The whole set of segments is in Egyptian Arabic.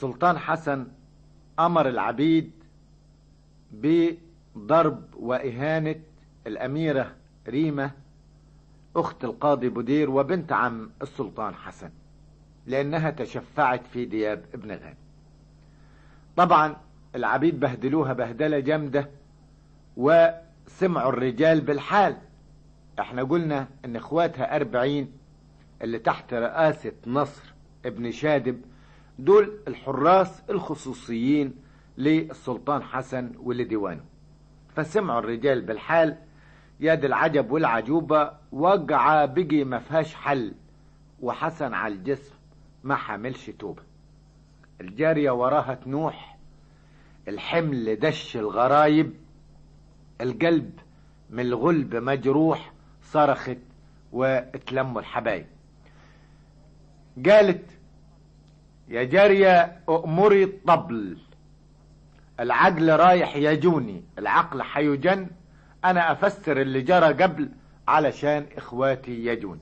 السلطان حسن أمر العبيد بضرب وإهانة الأميرة ريمة أخت القاضي بدير وبنت عم السلطان حسن لأنها تشفعت في دياب ابن غانم طبعا العبيد بهدلوها بهدلة جامدة وسمعوا الرجال بالحال احنا قلنا ان اخواتها اربعين اللي تحت رئاسة نصر ابن شادب دول الحراس الخصوصيين للسلطان حسن ولديوانه فسمعوا الرجال بالحال يد العجب والعجوبة وقع بقي ما فيهاش حل وحسن على الجسم ما حملش توبة الجارية وراها تنوح الحمل دش الغرايب القلب من الغلب مجروح صرخت واتلموا الحبايب قالت يا جارية أؤمري الطبل العقل رايح يجوني العقل حيجن أنا أفسر اللي جرى قبل علشان إخواتي يجون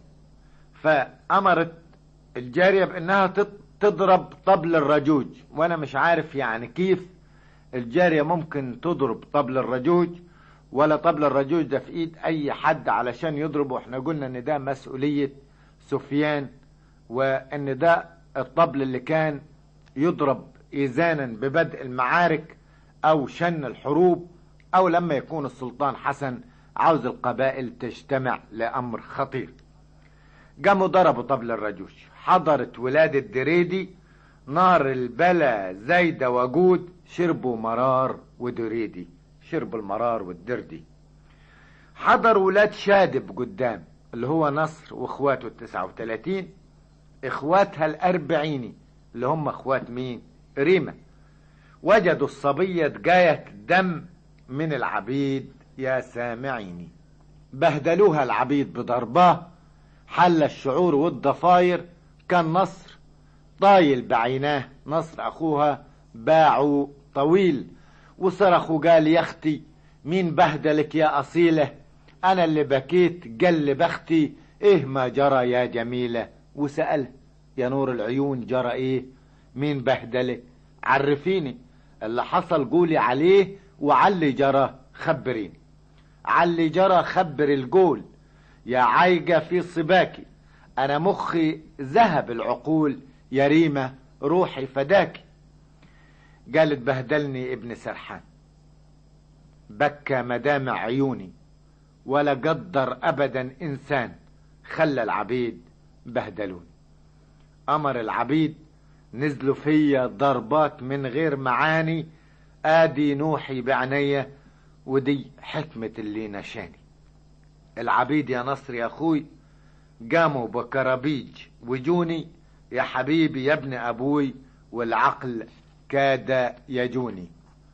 فأمرت الجارية بأنها تضرب طبل الرجوج وأنا مش عارف يعني كيف الجارية ممكن تضرب طبل الرجوج ولا طبل الرجوج ده في ايد اي حد علشان يضربه احنا قلنا ان ده مسؤولية سفيان وان ده الطبل اللي كان يضرب ايزانا ببدء المعارك او شن الحروب او لما يكون السلطان حسن عاوز القبائل تجتمع لامر خطير قاموا ضربوا طبل الرجوج حضرت ولادة دريدي نار البلا زايدة وجود شربوا مرار ودريدي شربوا المرار والدردي حضر ولاد شادب قدام اللي هو نصر واخواته التسعة وثلاثين اخواتها الاربعيني اللي هم اخوات مين ريمة وجدوا الصبية جاية دم من العبيد يا سامعيني بهدلوها العبيد بضرباه حل الشعور والضفاير كان نصر طايل بعيناه نصر اخوها باعوا طويل وصرخ وقال يا اختي مين بهدلك يا اصيله انا اللي بكيت قل بختي ايه ما جرى يا جميله وسأل يا نور العيون جرى ايه مين بهدلك عرفيني اللي حصل قولي عليه وعلي جرى خبريني علي جرى خبر الجول يا عايجة في صباكي انا مخي ذهب العقول يا ريمة روحي فداكي قالت بهدلني ابن سرحان بكى مدامع عيوني ولا قدر ابدا انسان خلى العبيد بهدلوني امر العبيد نزلوا فيا ضربات من غير معاني ادي نوحي بعنية ودي حكمة اللي نشاني العبيد يا نصر يا اخوي قاموا بكرابيج وجوني يا حبيبي يا ابن ابوي والعقل كاد يجوني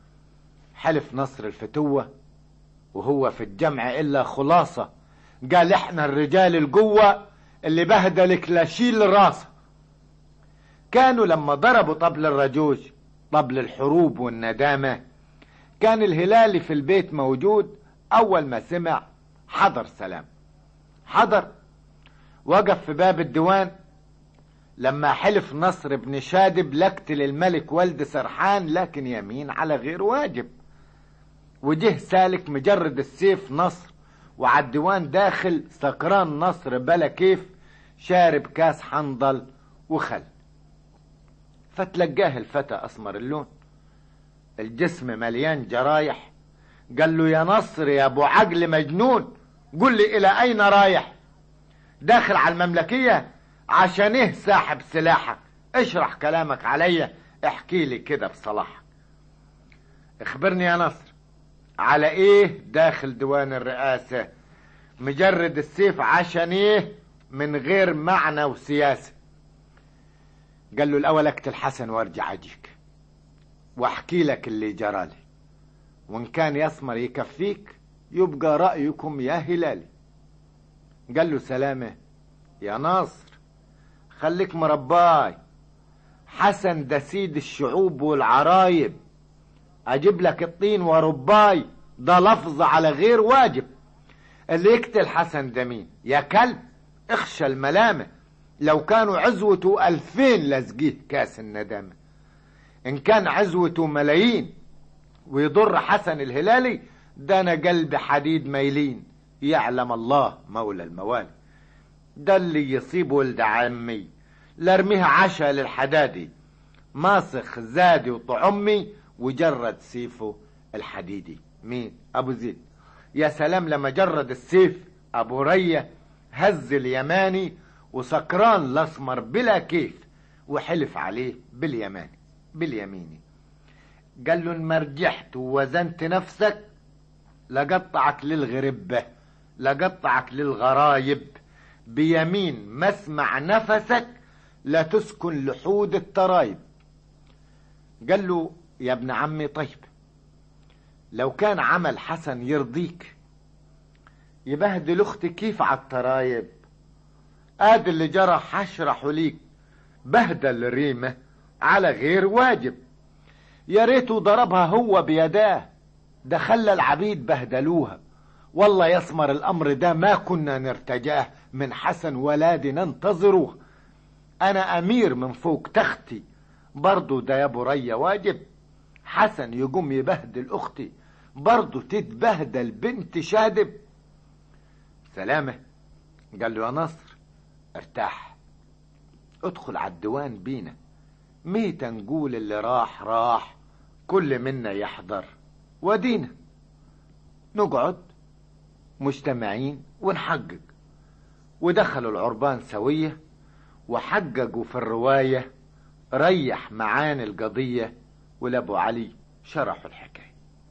حلف نصر الفتوة وهو في الجمع إلا خلاصة قال احنا الرجال القوة اللي بهدلك لشيل راسه كانوا لما ضربوا طبل الرجوج طبل الحروب والندامة كان الهلالي في البيت موجود أول ما سمع حضر سلام حضر وقف في باب الديوان لما حلف نصر بن شادب لقتل الملك ولد سرحان لكن يمين على غير واجب وجه سالك مجرد السيف نصر وعلى الديوان داخل سكران نصر بلا كيف شارب كاس حنظل وخل فتلقاه الفتى اسمر اللون الجسم مليان جرايح قال له يا نصر يا ابو عقل مجنون قل لي الى اين رايح داخل على المملكيه عشان ايه ساحب سلاحك اشرح كلامك عليا احكي لي كده بصلاحك اخبرني يا نصر على ايه داخل ديوان الرئاسة مجرد السيف عشان ايه من غير معنى وسياسة قال له الاول اقتل حسن وارجع اجيك واحكي لك اللي جرالي وان كان يسمر يكفيك يبقى رأيكم يا هلالي قال له سلامة يا ناصر خليك مرباي حسن ده سيد الشعوب والعرايب اجيب لك الطين ورباي ده لفظ على غير واجب اللي يقتل حسن ده مين يا كلب اخشى الملامة لو كانوا عزوته الفين لزقيه كاس الندامة ان كان عزوته ملايين ويضر حسن الهلالي ده انا قلبي حديد ميلين يعلم الله مولى الموالي ده اللي يصيب ولد عمي لارميها عشا للحدادي ماسخ زادي وطعمي وجرد سيفه الحديدي مين ابو زيد يا سلام لما جرد السيف ابو رية هز اليماني وسكران الاسمر بلا كيف وحلف عليه باليماني باليميني قال له ان ما رجحت ووزنت نفسك لقطعك للغربة لقطعك للغرايب بيمين مسمع نفسك لا تسكن لحود الترايب قال له يا ابن عمي طيب لو كان عمل حسن يرضيك يبهدل اختي كيف على الترايب ادي اللي جرى هشرحه ليك بهدل ريمة على غير واجب يا ريته ضربها هو بيداه ده خلى العبيد بهدلوها والله يسمر الامر ده ما كنا نرتجاه من حسن ولادي ننتظروه انا امير من فوق تختي برضو ده يا برية واجب حسن يقوم يبهدل اختي برضو تتبهدل بنت شادب سلامة قال له يا نصر ارتاح ادخل على الديوان بينا ميتا نقول اللي راح راح كل منا يحضر ودينا نقعد مجتمعين ونحقق ودخلوا العربان سوية وحققوا في الرواية ريح معاني القضية ولابو علي شرحوا الحكاية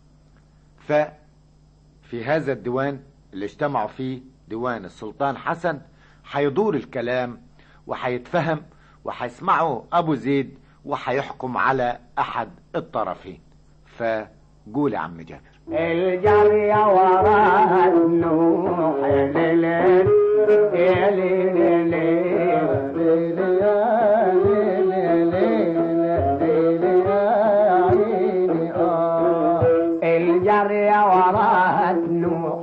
ففي هذا الديوان اللي اجتمعوا فيه ديوان السلطان حسن حيدور الكلام وحيتفهم وحيسمعوا ابو زيد وحيحكم على احد الطرفين فقول يا عم جابر الجرية وراها النوح ليل الجرية وراها النوح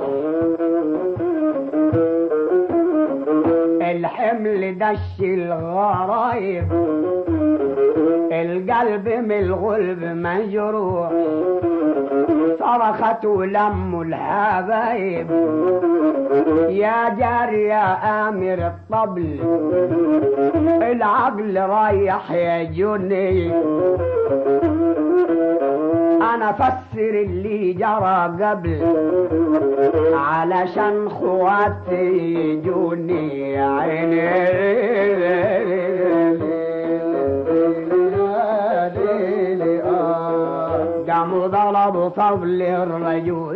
الحمل دش الغرايب القلب من الغلب مجروح صرخت ولم الحبايب يا جاري يا امير الطبل العقل رايح يا جني انا فسر اللي جرى قبل علشان خواتي يجوني عيني قاموا ضربوا طبل الرجل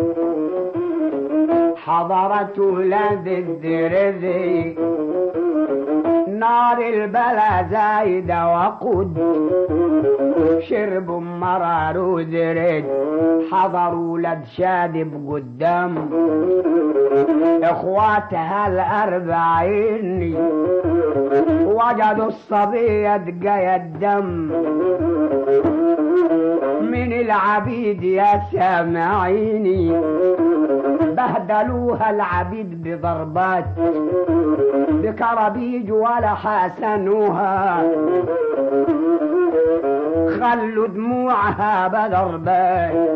حضرت ولاد الدرذي نار البلا زايدة وقود شربوا مرار ودرج حضروا ولاد شادب قدام اخواتها الاربعين وجدوا الصبية تقيا الدم من العبيد يا سامعيني بهدلوها العبيد بضربات بكرابيج ولا حسنوها خلوا دموعها بضربات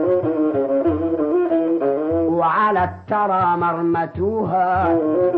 وعلى الترى مرمتوها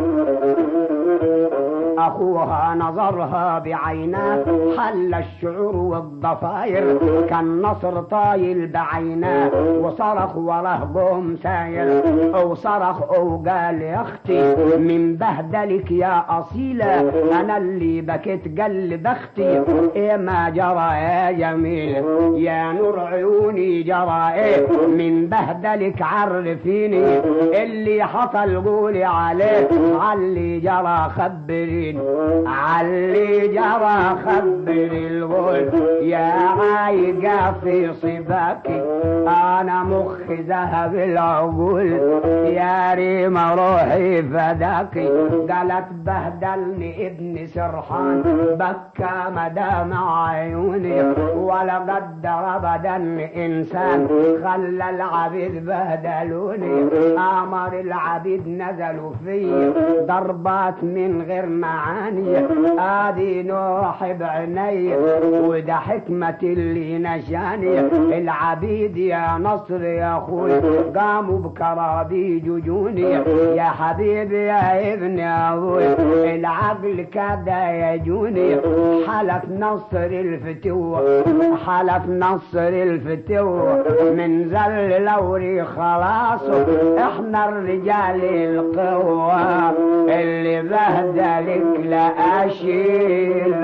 أخوها نظرها بعيناه حل الشعور والضفاير كان نصر طايل بعيناه وصرخ وراه قوم ساير أو صرخ أو قال يا أختي من بهدلك يا أصيلة أنا اللي بكيت قلب أختي إيه ما جرى يا جميل يا نور عيوني جرى إيه من بهدلك عرفيني اللي حصل قولي عليه علي جرى خبريني علي جرى خبر الغل يا عايقة في صباكي انا مخي ذهب العقول يا ريم روحي فداكي قالت بهدلني ابن سرحان بكى مدامع عيوني ولقد ضرب دم انسان خلى العبيد بهدلوني امر العبيد نزلوا في ضربات من غير ما المعاني ادي نوح بعيني وده حكمة اللي نشاني العبيد يا نصر يا اخوي قاموا بكرابي ججوني يا حبيبي يا ابن ابوي العقل كاد يجوني حلف نصر الفتوة حلف نصر الفتوة من زل لوري خلاص احنا الرجال القوة اللي بهدلك لا اشيل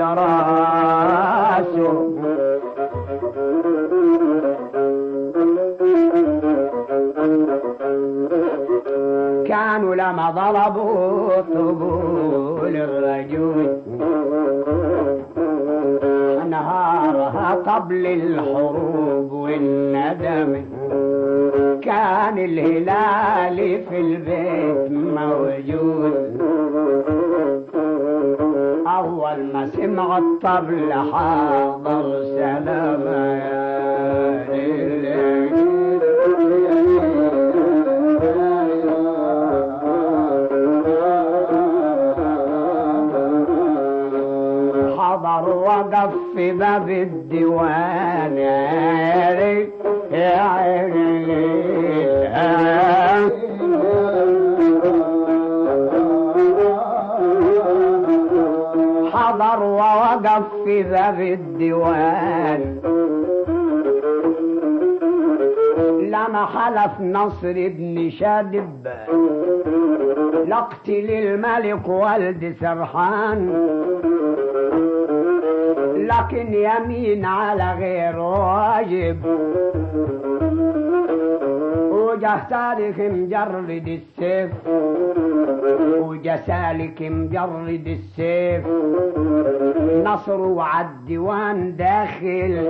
راسه كانوا لما ضربوا طبول الرجل نهارها قبل الحروب والندم كان الهلال في البيت موجود أول ما سمع الطبل حاضر سلام يا حضر وقف في باب الديوان يا عيني يا عيني حضر ووقف في باب الديوان لما حلف نصر بن شادب لاقتل الملك والد سرحان لكن يمين على غير واجب وجه تاريخ مجرد السيف وجه سالك مجرد السيف نصر وعالديوان داخل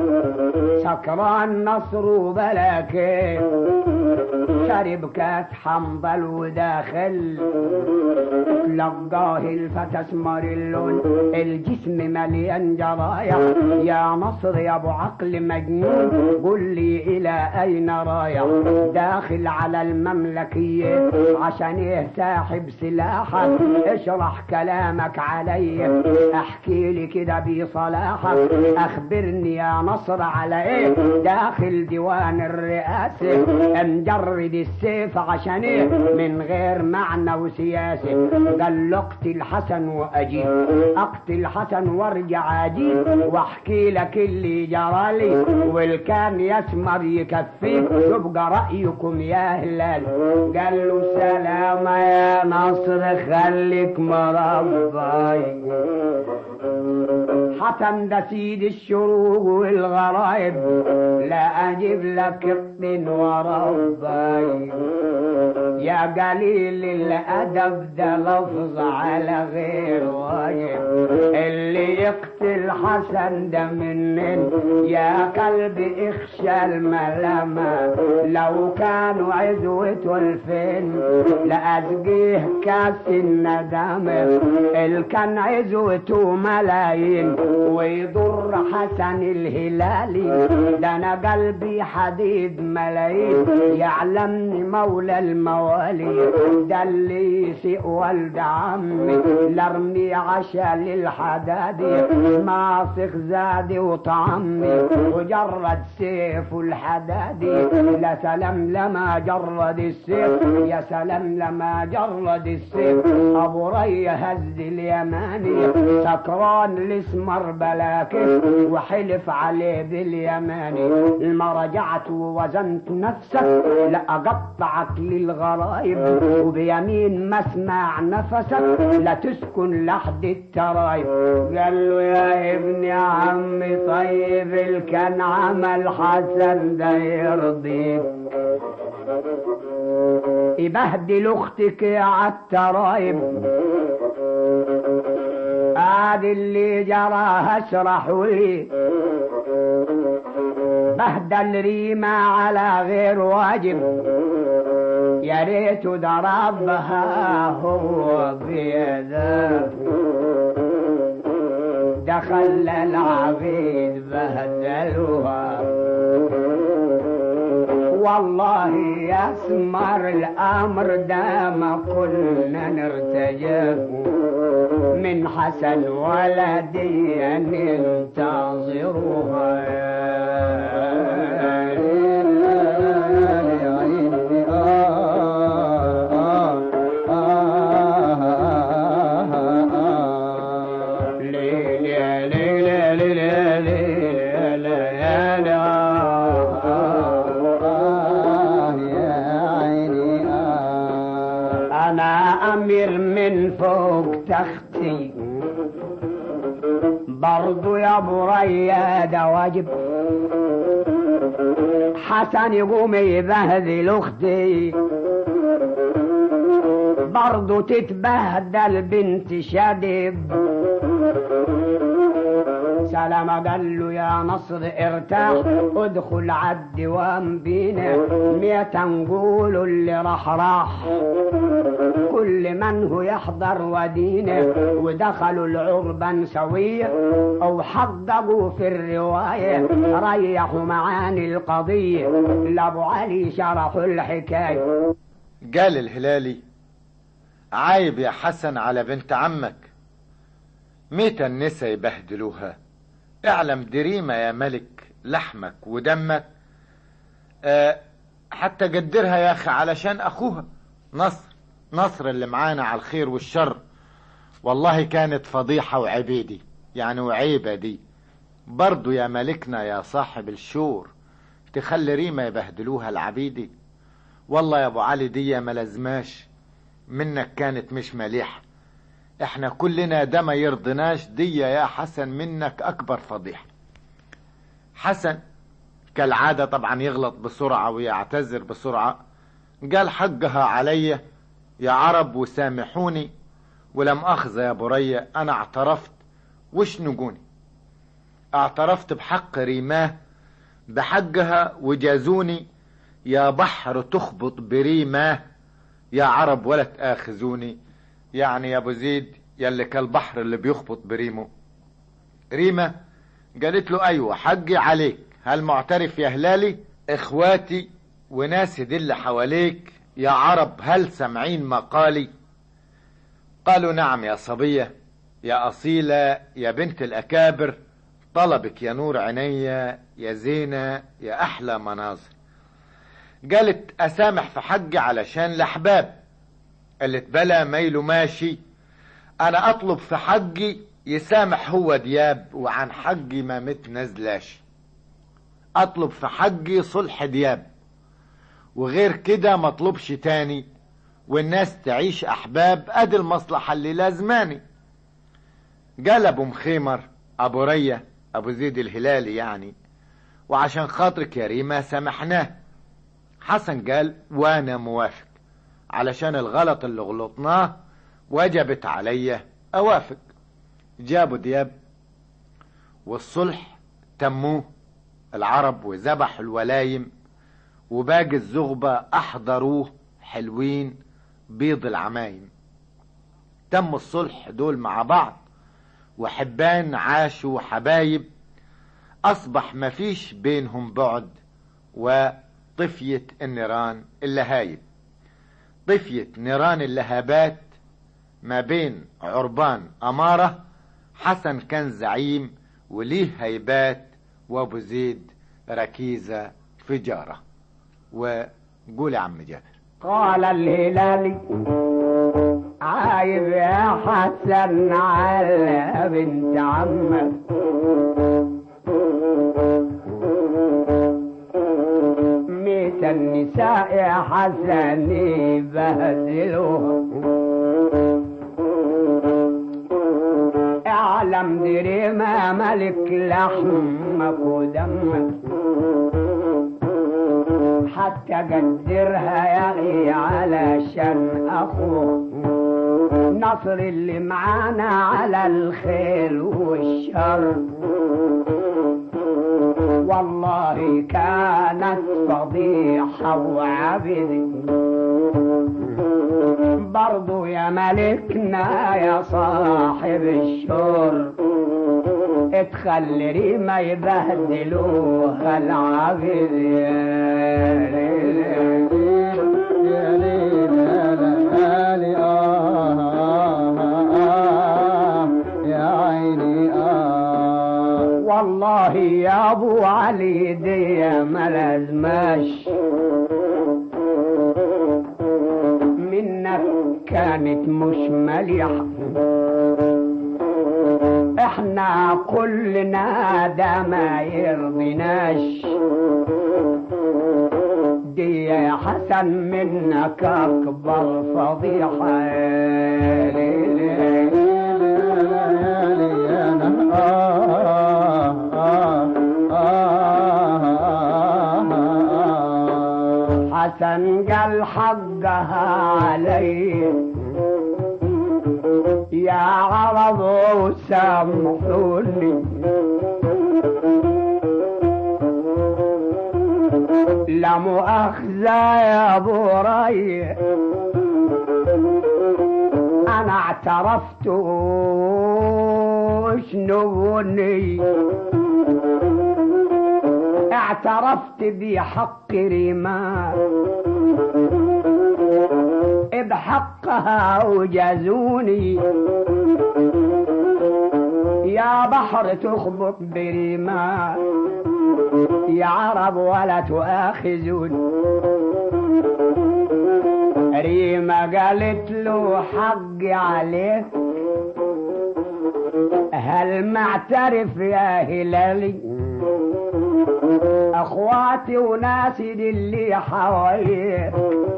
سكران نصر وبلا كيف شرب كاس حنظل وداخل لقاه الفتى اسمر اللون الجسم مليان جرايح يا نصر يا ابو عقل مجنون قل لي الى اين رايح داخل على المملكية عشان ايه ساحب سلاحك اشرح كلامك علي احكي لي كده بصلاحك اخبرني يا نصر على ايه داخل ديوان الرئاسة مجرد السيف عشان ايه من غير معنى وسياسة قال له اقتل حسن واجيب اقتل حسن وارجع اجيب واحكي لك اللي جرالي والكان يسمر يكفيك يبقى رأيكم يا هلال قال له سلام يا نصر خليك مربي حسن ده سيد الشروق والغرايب لا اجيب لك الطين وربي يا قليل الادب ده لفظ على غير واجب اللي يقتل حسن ده منن يا قلبي اخشى الملامة لو كانوا عزوة الفين لأسقيه كاس الندامة اللي كان عزوته ملايين ويضر حسن الهلالي ده انا قلبي حديد ملايين يعلمني مولى الموالي ده اللي يسيء ولد عمي لارمي عشا للحدادي ماسخ زادي وطعمي وجرد سيف الحدادي لا سلام لما جرد السيف يا سلام لما جرد السيف ابو ري هز اليماني سكران الاسمر بلاكش وحلف عليه باليماني لما رجعت ووزنت نفسك لأقطعك للغرايب وبيمين ما اسمع نفسك لا تسكن لحد الترايب قال له يا ابن عمي طيب اللي كان عمل حسن ده يرضيك يبهدل اختك عالترايب عاد اللي جراها اشرحوا لي بهدل ريمة على غير واجب يا ريت ضربها هو بيده دخل العبيد بهدلوها والله يسمر الامر ده ما كنا نرتجف من حسن ولدي انتظروها أنا أمير من فوق تختي برضو يا ابو ريادة واجب حسن يقوم يبهذل اختي برضو تتبهدل بنت شدب سلام قال له يا نصر ارتاح ادخل عالديوان بينا ميتا نقولوا اللي راح راح كل من هو يحضر ودينه ودخلوا العربة سوية او حققوا في الرواية ريحوا معاني القضية لابو علي شرحوا الحكاية قال الهلالي عايب يا حسن على بنت عمك متى النسا يبهدلوها اعلم دريمة يا ملك لحمك ودمك أه حتى قدرها يا اخي علشان اخوها نصر نصر اللي معانا على الخير والشر والله كانت فضيحة وعبيدي يعني وعيبة دي برضو يا ملكنا يا صاحب الشور تخلي ريمة يبهدلوها العبيدي والله يا ابو علي دي ما لازماش منك كانت مش مليحة احنا كلنا ده ما يرضناش دي يا حسن منك اكبر فضيحة حسن كالعادة طبعا يغلط بسرعة ويعتذر بسرعة قال حقها علي يا عرب وسامحوني ولم اخذ يا برية انا اعترفت وش نقوني اعترفت بحق ريماه بحقها وجازوني يا بحر تخبط بريماه يا عرب ولا تآخذوني يعني يا ابو زيد يلي كالبحر اللي بيخبط بريمه ريمة قالت له ايوه حقي عليك هل معترف يا هلالي اخواتي وناس دل حواليك يا عرب هل سمعين مقالي قالوا نعم يا صبية يا أصيلة يا بنت الأكابر طلبك يا نور عينيا يا زينة يا أحلى مناظر قالت أسامح في حقي علشان الأحباب قالت بلا ميله ماشي أنا أطلب في حقي يسامح هو دياب وعن حقي ما متنزلاش أطلب في حقي صلح دياب وغير كده مطلبش تاني والناس تعيش أحباب أدي المصلحة اللي لازماني قال أبو مخيمر أبو رية أبو زيد الهلالي يعني وعشان خاطرك يا ريما سامحناه حسن قال وانا موافق علشان الغلط اللي غلطناه وجبت عليا اوافق جابوا دياب والصلح تموه العرب وذبحوا الولايم وباقي الزغبة احضروه حلوين بيض العمايم تم الصلح دول مع بعض وحبان عاشوا حبايب اصبح مفيش بينهم بعد وطفية النيران اللهايب طفية نيران اللهابات ما بين عربان أمارة حسن كان زعيم وليه هيبات وابو زيد ركيزة فجارة وقول يا عم جابر قال الهلالي عايب يا حسن على بنت عمك ميت النساء يا حسن يبهدلوها اعلم دري ما ملك لحمك ودمك حتى قدرها يا غي علشان اخوك نصر اللي معانا على الخير والشر والله كانت فضيحة وعبد برضو يا ملكنا يا صاحب الشر اتخلي ريما يبهدلوها العبد يا ليل يا ليل يا ليل منك كانت مش مليحة احنا كلنا ده ما يرضيناش دي يا حسن منك اكبر فضيحة حسن قال حقها علي يا عرب سامحوني لا مؤاخذة يا ابو ري انا اعترفت شنوني اعترفت بحق ريما بحقها وجازوني يا بحر تخبط بريما يا عرب ولا تؤاخذون ريما قالت له حقي عليك هل معترف يا هلالي اخواتي وناسي دي اللي حواليك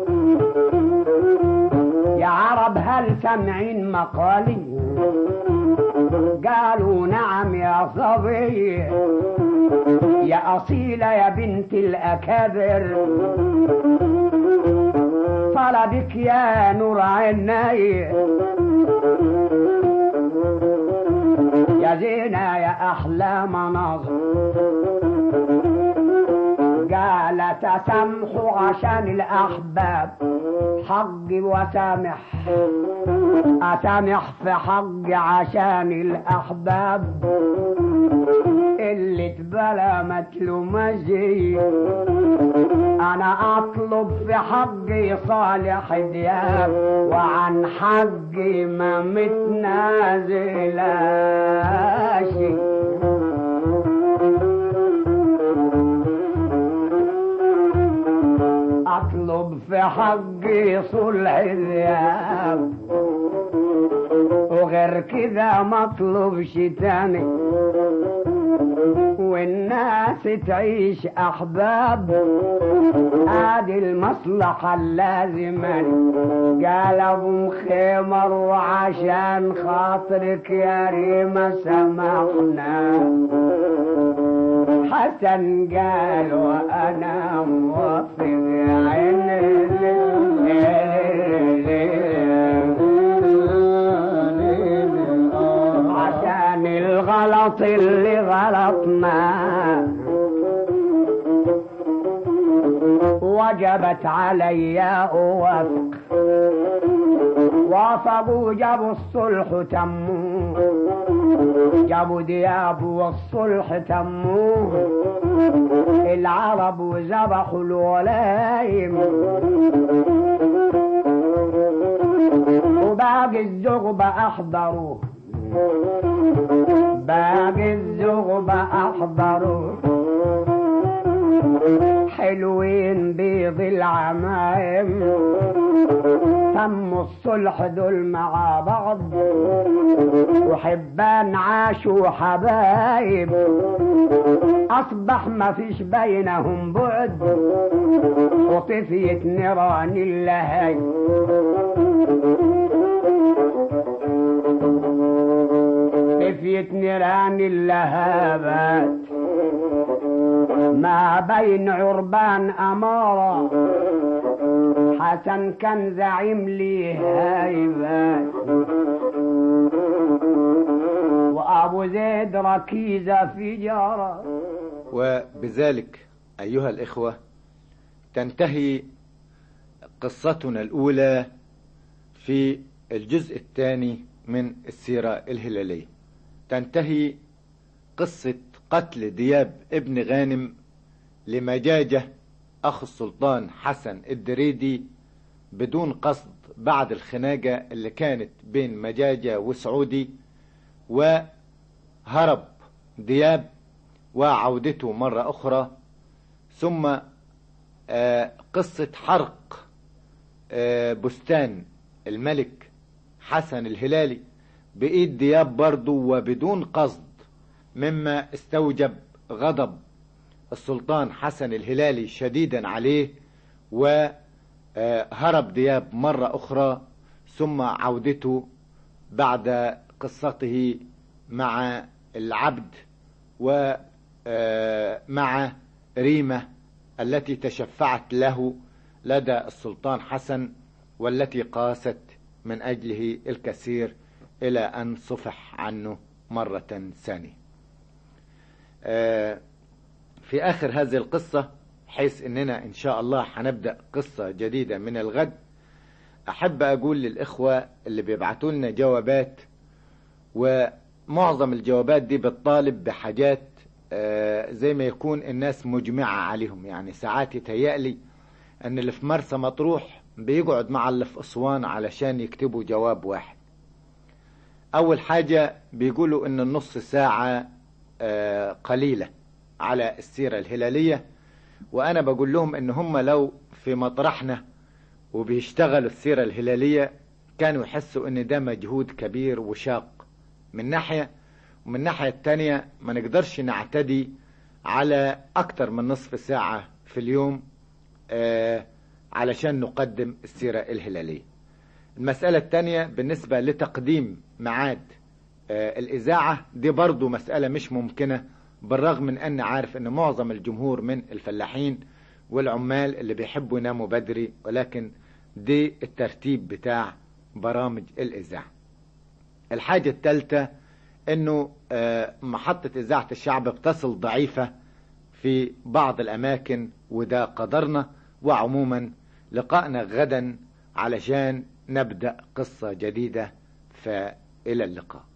يا عرب هل سامعين مقالي قالوا نعم يا صبي يا أصيلة يا بنت الأكابر طلبك يا نور عيني يا زينة يا أحلى مناظر قال تسامحوا عشان الأحباب حقي وسامح أسامح في حقي عشان الأحباب اللي تبلى متلومجي أنا أطلب في حقي صالح دياب وعن حقي ما متنازلاش اطلب في حقي صلح الذهاب وغير كذا مطلبش تاني والناس تعيش احباب ادي المصلحة اللازمة قال ابو مخيمر وعشان خاطرك يا ريما سمحنا حسن قال وانا موافق عشان الغلط اللي غلطنا وجبت علي اوافق وافقوا جابوا الصلح تموه جابوا دياب والصلح تموه العرب وذبحوا الولايم وباقي الزغبة أحضروه باقي الزغبة أحضروه حلوين بيض العمايم تم الصلح دول مع بعض وحبان عاشوا حبايب اصبح ما فيش بينهم بعد وطفيت نيران اللهي طفيت نيران اللهابات ما بين عربان أمارة حسن كان زعيم لي هايبات وأبو زيد ركيزة في جارة وبذلك أيها الإخوة تنتهي قصتنا الأولى في الجزء الثاني من السيرة الهلالية تنتهي قصة قتل دياب ابن غانم لمجاجة أخو السلطان حسن الدريدي بدون قصد بعد الخناقة اللي كانت بين مجاجة وسعودي وهرب دياب وعودته مرة أخرى ثم آه، قصة حرق آه، بستان الملك حسن الهلالي بإيد دياب برضو وبدون قصد مما استوجب غضب السلطان حسن الهلالي شديدا عليه وهرب دياب مرة أخرى ثم عودته بعد قصته مع العبد ومع ريمة التي تشفعت له لدى السلطان حسن والتي قاست من أجله الكثير إلى أن صفح عنه مرة ثانية في آخر هذه القصة حيث أننا إن شاء الله هنبدأ قصة جديدة من الغد أحب أقول للإخوة اللي بيبعتوا لنا جوابات ومعظم الجوابات دي بتطالب بحاجات زي ما يكون الناس مجمعة عليهم يعني ساعات يتهيألي أن اللي في مرسى مطروح بيقعد مع اللي في أسوان علشان يكتبوا جواب واحد أول حاجة بيقولوا أن النص ساعة قليلة على السيرة الهلالية وأنا بقول لهم أن هم لو في مطرحنا وبيشتغلوا السيرة الهلالية كانوا يحسوا أن ده مجهود كبير وشاق من ناحية ومن الناحية التانية ما نقدرش نعتدي على أكتر من نصف ساعة في اليوم آه علشان نقدم السيرة الهلالية المسألة التانية بالنسبة لتقديم ميعاد آه الإذاعة دي برضو مسألة مش ممكنة بالرغم من أن عارف أن معظم الجمهور من الفلاحين والعمال اللي بيحبوا يناموا بدري ولكن دي الترتيب بتاع برامج الإذاعة الحاجة الثالثة أنه آه محطة إذاعة الشعب بتصل ضعيفة في بعض الأماكن وده قدرنا وعموما لقائنا غدا علشان نبدأ قصة جديدة فإلى اللقاء